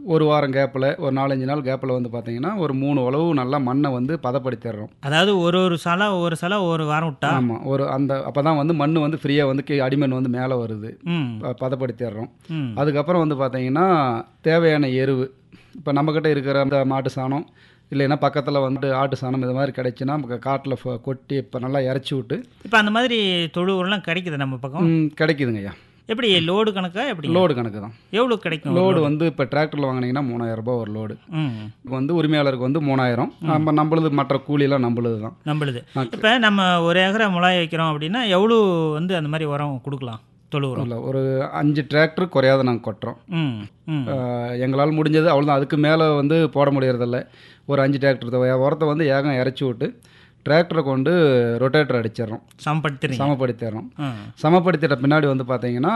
ஒரு வாரம் கேப்பில் ஒரு நாலஞ்சு நாள் கேப்பில் வந்து பார்த்தீங்கன்னா ஒரு மூணு உழவு நல்லா மண்ணை வந்து பதப்படுத்திடுறோம் அதாவது ஒரு ஒரு சாலா ஒவ்வொரு சாலா ஒவ்வொரு வாரம் விட்டா ஆமாம் ஒரு அந்த அப்போ தான் வந்து மண் வந்து ஃப்ரீயாக வந்து கீ- அடிமண் வந்து மேலே வருது ம் ப- பதப்படுத்திடுறோம் ம் அதுக்கப்புறம் வந்து பார்த்தீங்கன்னா தேவையான எருவு இப்போ நம்மக்கிட்ட இருக்கிற அந்த மாட்டு சாணம் இல்லைன்னா பக்கத்தில் வந்து ஆட்டு சாணம் இது மாதிரி கிடைச்சுன்னா காட்டில் கொட்டி இப்போ நல்லா இறச்சி விட்டு இப்போ அந்த மாதிரி தொழு உரம்லாம் கிடைக்குது நம்ம பக்கம் ம், கிடைக்குதுங்க ஐயா எப்படி லோடு கணக்கா எப்படி லோடு கணக்கு தான் எவ்வளோ கிடைக்கும் லோடு வந்து இப்போ டிராக்டரில் வாங்கினீங்கன்னா மூணாயிரம் ரூபாய் ஒரு லோடு ம் இப்போ வந்து உரிமையாளருக்கு வந்து மூணாயிரம் நம்ம நம்மளுது மற்ற கூலியெல்லாம் நம்மளுது தான் நம்மளுது ஆ. இப்போ நம்ம ஒரு ஏக்கரை முளாய் வைக்கிறோம் அப்படின்னா எவ்வளோ வந்து அந்த மாதிரி உரம் கொடுக்கலாம் தொழு உரம் இல்லை ஒரு அஞ்சு டிராக்டர் குறையாத நாங்கள் கொட்டுறோம் ம் ம் ஆஹ், எங்களால் முடிஞ்சது அவ்வளோதான் அதுக்கு மேலே வந்து போட முடியறதில்ல ஒரு அஞ்சு டிராக்டர் தேவை உரத்தை வந்து ஏகம் இறச்சி விட்டு டிராக்டரை கொண்டு ரொட்டேட்டர் அடிச்சிடுறோம் சமப்படுத்துறீங்க சமப்படுத்திடுறோம் ஆ சமப்படுத்திட்ட பின்னாடி வந்து பார்த்தீங்கன்னா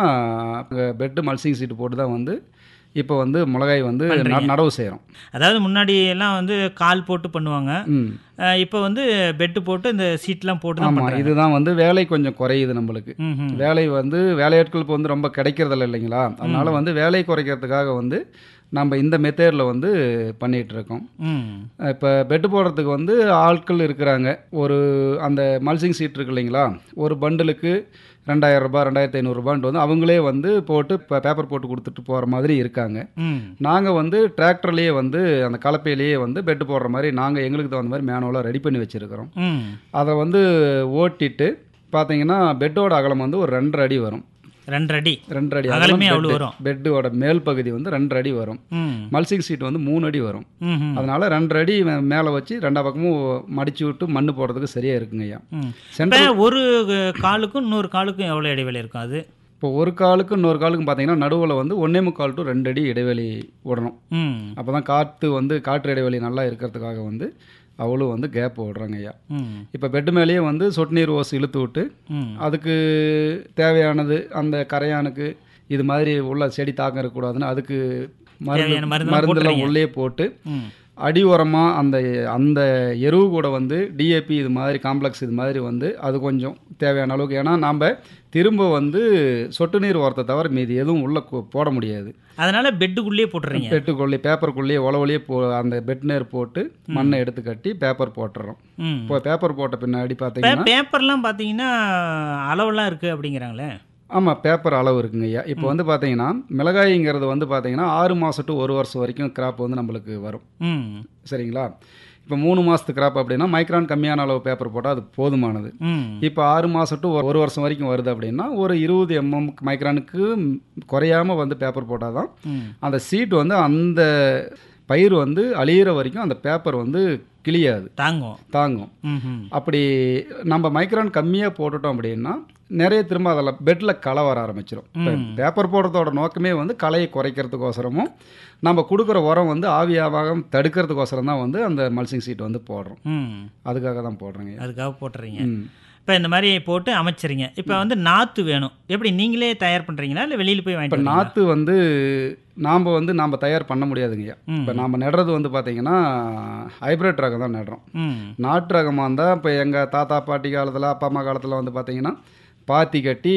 பெட்டு மல்சிங் சீட்டு போட்டு தான் வந்து இப்போ வந்து மிளகாய் வந்து ந- நடவு செய்கிறோம் அதாவது முன்னாடி எல்லாம் வந்து கால் போட்டு பண்ணுவாங்க ம் அஹ் இப்போ வந்து பெட்டு போட்டு இந்த சீட்லாம் போட்டு தான் ஆமாம் பண்ணுறாங்க இதுதான் வந்து வேலை கொஞ்சம் குறையுது நம்மளுக்கு ம் ம் வேலை வந்து வேலையாட்கள் இப்போ வந்து ரொம்ப கிடைக்கிறதில்ல இல்லைங்களா அதனால வந்து வேலை குறைக்கிறதுக்காக வந்து நம்ம இந்த மெத்தேடில் வந்து பண்ணிகிட்டு இருக்கோம் ம் இப்போ பெட்டு போடுறதுக்கு வந்து ஆட்கள் இருக்கிறாங்க ஒரு அந்த மல்சிங் சீட் இருக்கு இல்லைங்களா ஒரு பண்டலுக்கு ரெண்டாயிரம் ரூபாய் ரெண்டாயிரத்தி ஐநூறுரூபான்ட்டு வந்து அவங்களே வந்து போட்டு இப்போ பேப்பர் போட்டு கொடுத்துட்டு போகிற மாதிரி இருக்காங்க ம் நாங்கள் வந்து டிராக்டர்லேயே வந்து அந்த கலப்பையிலேயே வந்து பெட்டு போடுற மாதிரி நாங்கள் எங்களுக்கு தகுந்த மாதிரி மேனுவலாக ரெடி பண்ணி வச்சுருக்கிறோம் ம் அதை வந்து ஓட்டிட்டு பார்த்தீங்கன்னா பெட்டோட அகலம் வந்து ஒரு ரெண்டரை அடி வரும் ரெண்டு அடி ரெண்டரை அடி அகலமே அவ்வளோ வரும் பெட்டோட மேல் பகுதி வந்து ரெண்டரை அடி வரும் ம் மல்சிங் சீட் வந்து மூணு அடி வரும் ம் ம் அதனால ரெண்டரை அடி மே- மேலே வச்சு ரெண்டா பக்கமும் மடிச்சு விட்டு மண்ணு போடுறதுக்கு சரியா இருக்குங்க ஐயா ம் இப்போ சென்டர் ஒரு காலுக்கும் இன்னொரு காலுக்கும் எவ்வளோ இடைவெளி இருக்கும் அது இப்போ ஒரு காலுக்கு இன்னொரு காலுக்கும் பார்த்தீங்கன்னா நடுவில் வந்து ஒன்றே முக்கால் டு ரெண்டு அடி இடைவெளி விடணும் ம் அப்போ தான் காற்று வந்து காற்று இடைவெளி நல்லா இருக்கிறதுக்காக வந்து அவ்வளோ வந்து கேப் விடுறாங்க ஐயா ம் இப்போ பெட்டு மேலேயே வந்து சொட்டு நீர் ஓஸ் இழுத்து விட்டு ம் அதுக்கு தேவையானது அந்த கரையானுக்கு இது மாதிரி உள்ள செடி தாக்கம் இருக்கக்கூடாதுன்னு அதுக்கு தேவையான மருந்து மருந்தெல்லாம் மருந்தெல்லாம் போட்டுறீங்க. உள்ளே போட்டு ம் அடி உரமாக அந்த அந்த எருவு கூட வந்து டிஏபி இது மாதிரி காம்ப்ளெக்ஸ் இது மாதிரி வந்து அது கொஞ்சம் தேவையான அளவுக்கு ஏன்னா நாம் திரும்ப வந்து சொட்டு நீர் உரத்தை தவிர மீதி எதுவும் உள்ளே போட முடியாது அதனால பெட்டுக்குள்ளேயே போட்டுறீங்க பெட்டுக்குள்ளே பேப்பருக்குள்ளேயே உழவுலேயே போ அந்த பெட் நேர் போட்டு மண்ணை எடுத்து கட்டி பேப்பர் போட்டுறோம் ம் இப்போ பேப்பர் போட்ட பின்னாடி இப்போ பார்த்தீங்கன்னா பேப்பர்லாம் பார்த்தீங்கன்னா அளவெல்லாம் இருக்குது அப்படிங்கிறாங்களே ஆமாம் பேப்பர் அளவு இருக்குங்க ஐயா இப்போ வந்து பார்த்தீங்கன்னா மிளகாய்ங்கிறது வந்து பார்த்தீங்கன்னா ஆறு மாதம் டு ஒரு வருஷம் வரைக்கும் கிராப் வந்து நம்மளுக்கு வரும் ம் சரிங்களா இப்போ மூணு மாதத்து கிராப் அப்படின்னா மைக்ரான் கம்மியான அளவு பேப்பர் போட்டால் அது போதுமானது ம் இப்போ ஆறு மாதம் டு ஒரு வருஷம் வரைக்கும் வருது அப்படின்னா ஒரு இருபது எம்எம் மைக்ரானுக்கு குறையாம வந்து பேப்பர் போட்டால் தான் ம் அந்த சீட் வந்து அந்த பயிர் வந்து அழியிற வரைக்கும் அந்த பேப்பர் வந்து கிளியாது தாங்கும் தாங்கும் ம் ம் அப்படி நம்ம மைக்ரான் கம்மியாக போட்டுட்டோம் அப்படின்னா நிறைய திரும்ப அதில் பெட்டில் களை வர ஆரம்பிச்சிடும் இப்போ பேப்பர் போடுறதோட நோக்கமே வந்து களையை குறைக்கிறதுக்கோசரமும் நம்ம கொடுக்குற உரம் வந்து ஆவியாவாகம் தடுக்கிறதுக்கோசரம் தான் வந்து அந்த மல்சிங் சீட் வந்து போடுறோம் ம் அதுக்காக தான் போடுறேங்க அதுக்காக போட்டுறீங்க ம் இப்போ இந்த மாதிரி போட்டு அமைச்சிருங்க இப்போ வந்து நாற்று வேணும் எப்படி நீங்களே தயார் பண்ணுறீங்களா இல்லை வெளியில் போய் இப்போ வாங்கிட்டு வரீங்களா? நாற்று வந்து நாம் வந்து நாம் தயார் பண்ண முடியாதுங்கய்யா ம். இப்போ நாம் நடுறது வந்து பார்த்தீங்கன்னா ஹைப்ரிட் ரகம் தான் நடுறோம் ம் நாட்டு ரகமாக இருந்தால் இப்போ எங்கள் தாத்தா பாட்டி காலத்தில் அப்பா அம்மா காலத்தில் வந்து பார்த்தீங்கன்னா பாத்தி கட்டி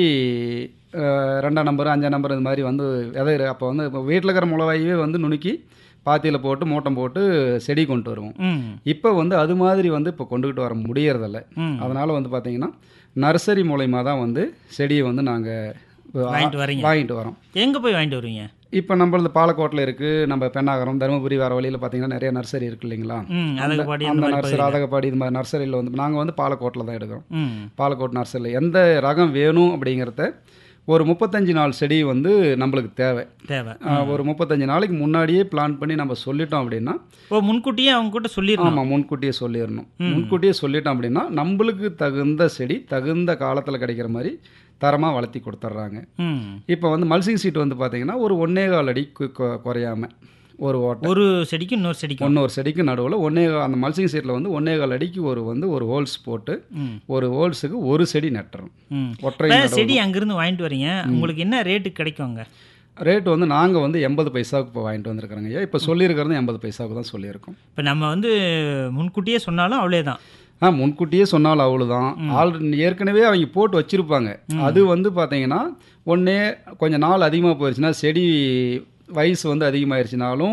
அஹ், ரெண்டாம் நம்பர் அஞ்சாம் நம்பர் இது மாதிரி வந்து விதை அப்போ வந்து இப்போ வீட்டில் இருக்கிற மிளகாயே வந்து நுணுக்கி பாத்தியில் போட்டு மூட்டம் போட்டு செடி கொண்டு வருவோம் ம் இப்போ வந்து அது மாதிரி வந்து இப்போ கொண்டுகிட்டு வர முடியறதில்ல ம் அதனால் வந்து பார்த்தீங்கன்னா நர்சரி மூலயமா தான் வந்து செடியை வந்து நாங்கள் வாங்கிட்டு வரீங்க வாங்கிட்டு வரோம் எங்கே போய் வாங்கிட்டு வருவீங்க இப்போ நம்மளது பாலக்கோட்டில் இருக்குது நம்ம பெண்ணாகரம் தருமபுரி வர வழியில் பார்த்தீங்கன்னா நிறைய நர்சரி இருக்கு இல்லைங்களா ம் அதுக்கு பாடி அந்த அந்த மாதிரி நர்சரி அதகப்பாடி இது மாதிரி நர்சரியில் வந்து நாங்கள் வந்து பாலக்கோட்டில் தான் எடுக்கிறோம் ம் பாலக்கோட் நர்சரியில் எந்த ரகம் வேணும் அப்படிங்கிறத ஒரு முப்பத்தஞ்சு நாள் செடி வந்து நம்மளுக்கு தேவை தேவை ஆஹ், ஒரு முப்பத்தஞ்சு நாளைக்கு முன்னாடியே பிளான் பண்ணி நம்ம சொல்லிட்டோம் அப்படின்னா ஓ முன்கூட்டியே அவங்க கிட்ட சொல்லிடணும் ஆமாம் முன்கூட்டியே சொல்லிடணும் முன்கூட்டியே சொல்லிட்டோம் அப்படின்னா நம்மளுக்கு தகுந்த செடி தகுந்த காலத்தில் கிடைக்கிற மாதிரி தரமாக வளர்த்தி கொடுத்துட்றாங்க ம் இப்போ வந்து மல்சிங் சீட் வந்து பார்த்தீங்கன்னா ஒரு ஒன்னே கால் அடி கு- கு- குறையாம ஒரு ஓட்டை ஒரு செடிக்கும் இன்னொரு செடிக்கும் ஒன்று ஒரு செடிக்கு நடுவில் ஒன்னே கா- அந்த மல்சிங் சீட்டில் வந்து ஒன்னே கால் அடிக்கு ஒரு வந்து ஒரு ஹோல்ஸ் போட்டு ம் ஒரு ஹோல்ஸுக்கு ஒரு செடி நட்டுறோம் ம் ஒற்றை இப்போ நடவு. செடி அங்கேருந்து வாங்கிட்டு வரீங்க உங்களுக்கு என்ன ரேட்டு கிடைக்கும் அங்கே ரேட் வந்து நாங்கள் வந்து எண்பது பைசாவுக்கு இப்போ வாங்கிட்டு வந்திருக்கிறோங்க ஐயா இப்போ சொல்லியிருக்கிறது எண்பது பைசாவுக்கு தான் சொல்லியிருக்கோம் இப்போ நம்ம வந்து முன்கூட்டியே சொன்னாலும் அவ்வளோ தான் ஆ முன்கூட்டியே சொன்னாலும் அவ்வளோதான் ஆல் ஏற்கனவே அவங்க போட்டு வச்சுருப்பாங்க அது வந்து பார்த்தீங்கன்னா ஒன்றே கொஞ்சம் நாள் அதிகமாக போயிடுச்சுன்னா செடி வயசு வந்து அதிகமாகிடுச்சுனாலும்